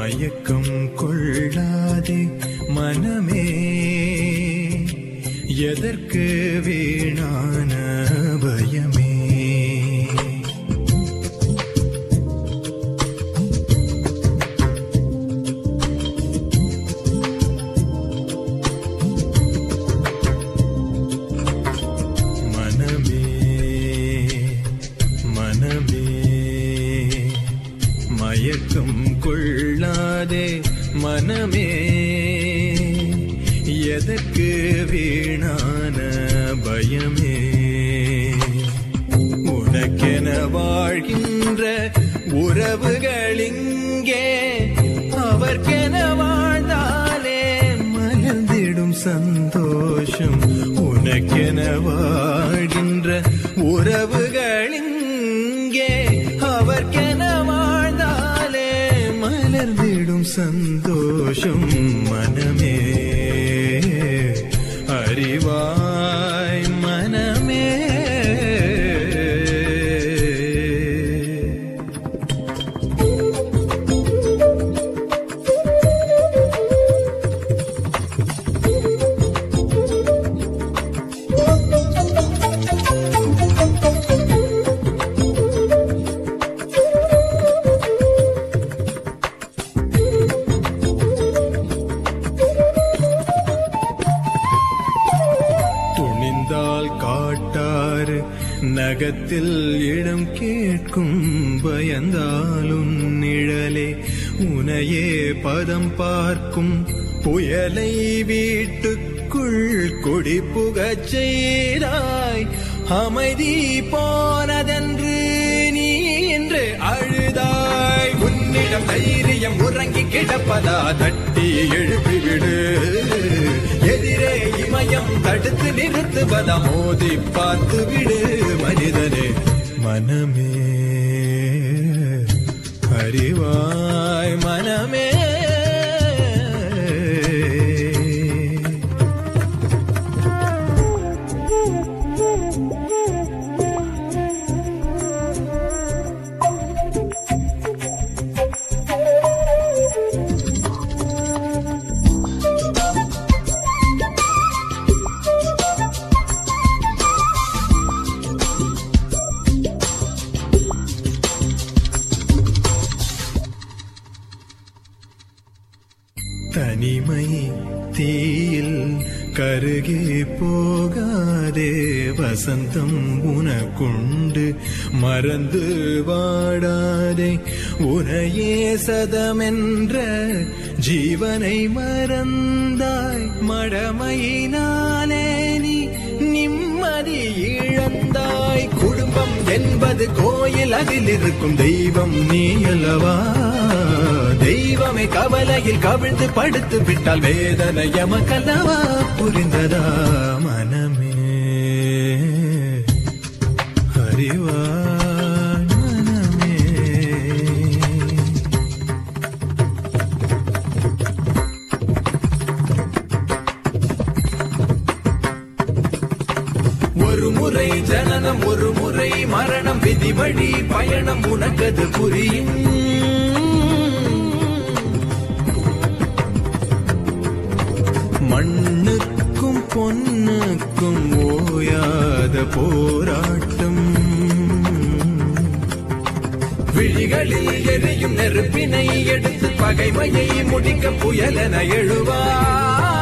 மயக்கம் கொள்ளாதே மனமே எதற்கு வீணான பயமே மனமே மனமே மயக்கம் கொள்ளாதே மனமே எதற்கு வீணான பயமே உனக்கென வாழ்கின்ற உறவுகள் இங்கே அவர்க்கென வாழ்ந்தாலே மலர்ந்திடும் சந்தோஷம் உனக்கென வாழ்கின்ற உறவுகள் இங்கே அவர்க்கென வாழ்ந்தாலே மலர்ந்திடும் சந்தோஷம் மனமே அறிவாய் மனமே துணிந்தால் காட்டாறு நகத்தில் இடம் கேட்கும் பயந்தாலும் நிழலே உனையே பதம் பார்க்கும் புயலை வீட்டுக்குள் கொடி புகச் செய்தாய் அமைதி போனதென்று நீ இன்று அழுதாய் உன்னிடம் தைரியம் உறங்கி கிடப்பதா தட்டி எழுப்பிவிடு எதிரே இமயம் தடுத்து நிறுத்துவதா மோதி பார்த்து விடு மனிதனே மனமே அறிவாய் மனமே தனிமை தீயில் கருகே போகாதே வசந்தம் உனக்குண்டு மறந்து வாடாதே உனையே சதமென்ற ஜீவனை மறந்தாய் மடமையினாலே நீ நிம்மதி இழந்தாய் குடும்பம் என்பது கோயில் அதில் இருக்கும் தெய்வம் நீ அல்லவா தெய்வமே கவலையில் கவிழ்ந்து படுத்து விட்டால் வேதனை எமக்கல்லவா புரிந்ததா மனமே அறிவா மனமே ஒரு முறை ஜனனம் ஒரு முறை மரணம் விதிவழி பயணம் உனக்கது புரியும் மண்ணுக்கும் பொன்னுக்கும் ஓயாத போராட்டம் விழிகளில் எரியும் நெருப்பினை எடுத்து பகைமையை முடிக்க புயலென எழுவா